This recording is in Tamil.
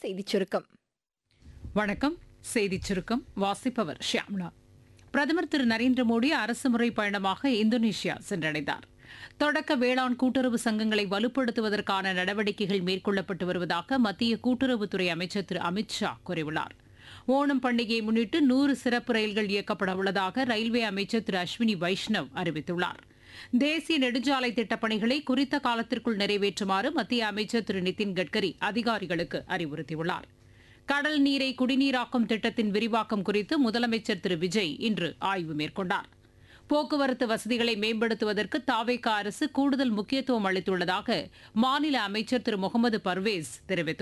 செய்திச் சுருக்கம் வணக்கம் செய்திச் சுருக்கம் வாசிப்பவர் ஷியாம்னா பிரதமர் திரு நரேந்திர மோடி அரசுமுறை பயணமாக இந்தோனேஷியா சென்றடைந்தார் தொடக்க வேளாண் கூட்டுறவு சங்கங்களை வலுப்படுத்துவதற்கான நடவடிக்கைகள் மேற்கொள்ளப்பட்டு வருவதாக மத்திய கூட்டுறவுத்துறை அமைச்சர் திரு அமித் ஷா கூறியுள்ளார் ஓணம் பண்டிகையை முன்னிட்டு நூறு சிறப்பு ரயில்கள் இயக்கப்பட உள்ளதாக ரயில்வே அமைச்சர் திரு அஸ்வினி வைஷ்ணவ் அறிவித்துள்ளார் தேசிய நெடுஞ்சாலை திட்டப் பணிகளை குறித்த காலத்திற்குள் நிறைவேற்றுமாறு மத்திய அமைச்சர் திரு நிதின் கட்கரி அதிகாரிகளுக்கு அறிவுறுத்தியுள்ளார் கடல் நீரை குடிநீராக்கும் திட்டத்தின் விரிவாக்கம் குறித்து முதலமைச்சர் திரு விஜய் இன்று ஆய்வு மேற்கொண்டார் போக்குவரத்து வசதிகளை மேம்படுத்துவதற்கு தாவேகா அரசு கூடுதல் முக்கியத்துவம் அளித்துள்ளதாக மாநில அமைச்சர் திரு முகமது பர்வேஸ் தெரிவித்துள்ளார்